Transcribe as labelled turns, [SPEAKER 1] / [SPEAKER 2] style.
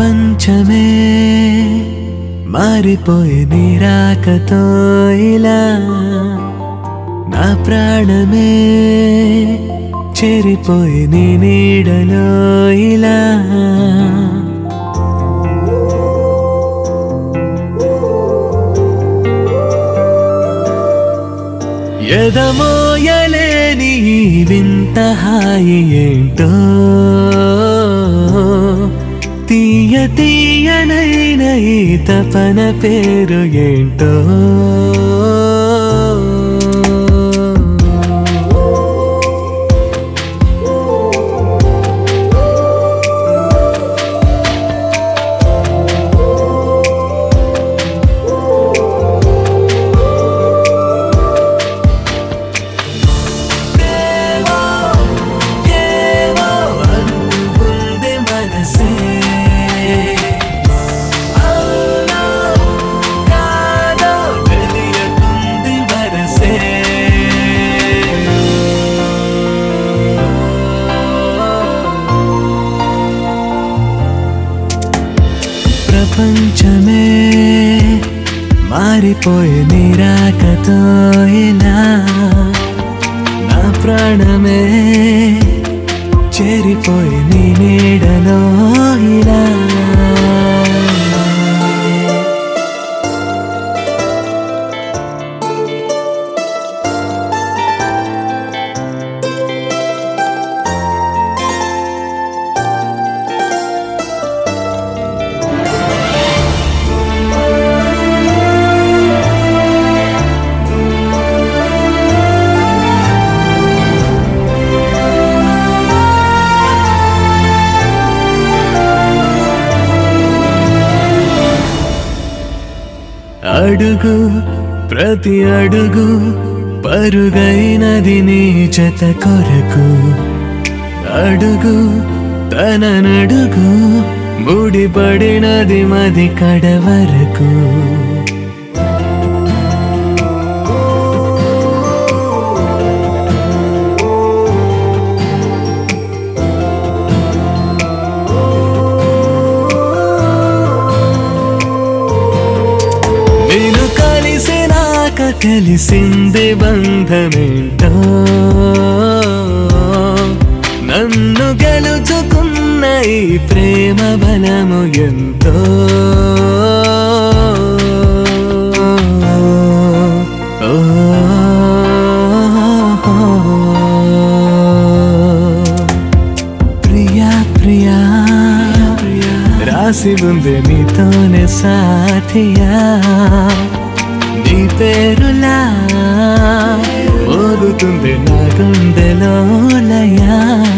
[SPEAKER 1] ప్రపంచమే మారిపోయి నిరాకతో ఇలా నా ప్రాణమే చెరిపోయి నీ నీడలో ఇలా ఎదమోయలేని ఈ వింత హాయి ఏంటో తీయ తీయనైన ఈ తపన పేరు ఏంటో ఏవో ఏవో అనుకుంది మనసే అవునో కాదో తెలియకుంది వరసే ప్రపంచమే మారిపోయే నిరాకతో ఇలా నా ప్రాణమే చేరిపోయి నీ నీడలో ఇలా అడుగు ప్రతి అడుగు పరుగైనది నీ జత కొరకు అడుగు తన నడుగు ముడిపడినది మది కడ వరకు నేను కలిసినాక తెలిసింది బంధమేంటో నన్ను గెలుచుకున్న ఈ ప్రేమ బలము ఎంతో ఓ, ప్రియా ప్రియా రాసి ఉంది నీతోనే సాథియా నీ పేరులా మోగుతుంది నా గుండెలో లయా